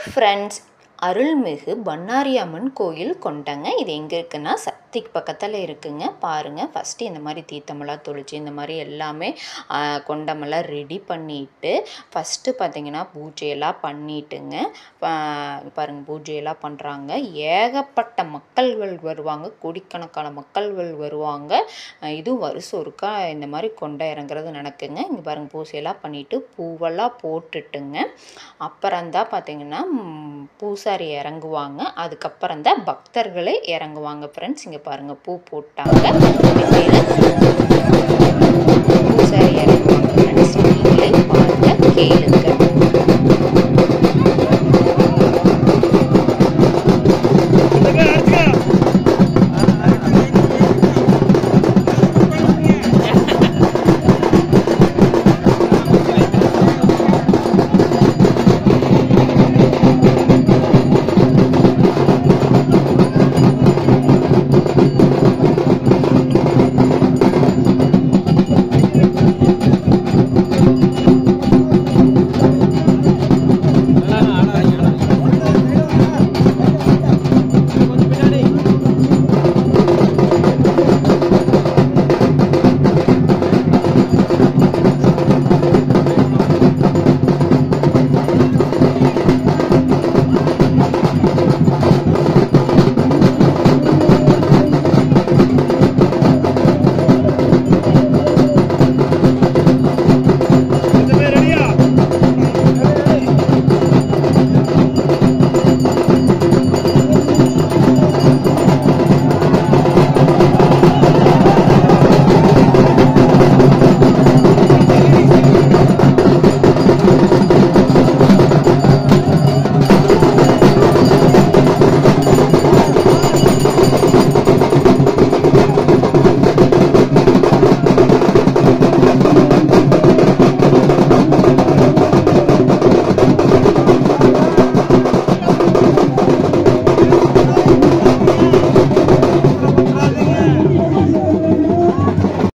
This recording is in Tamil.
ஃப்ரெண்ட்ஸ் அருள்மிகு பண்ணாரி அம்மன் கோயில் கொண்டங்க இது எங்கே இருக்குன்னா சக்திக்கு பக்கத்தில் இருக்குங்க பாருங்கள் ஃபஸ்ட்டு இந்த மாதிரி தீர்த்தமெல்லாம் தொளிச்சு இந்த மாதிரி எல்லாமே ஆ, கொண்டமெல்லாம் ரெடி பண்ணிட்டு ஃபஸ்ட்டு பார்த்தீங்கன்னா பூஜையெல்லாம் பண்ணிட்டுங்க பாருங்கள் பூஜையெல்லாம் பண்ணுறாங்க ஏகப்பட்ட மக்கள்கள் வருவாங்க கோடிக்கணக்கான மக்கள்கள் வருவாங்க அஹ் இதுவும் வருஷம் ஒருக்கா இந்த மாதிரி கொண்டை இறங்குறது நடக்குங்க இங்கே பாருங்கள் பூசையெல்லாம் பண்ணிவிட்டு பூவெல்லாம் போட்டுட்டுங்க அப்புறம் தான் பார்த்தீங்கன்னா ம், பூசாரி இறங்குவாங்க அதுக்கப்புறம் தான் பக்தர்களே இறங்குவாங்க ஃப்ரெண்ட்ஸ் இங்கே பாருங்கள் பூ போட்டாங்க இனிமேல் பூசாரி இறங்குவாங்க ஃப்ரெண்ட்ஸ் நீங்களே பாருங்கள் கேளுங்க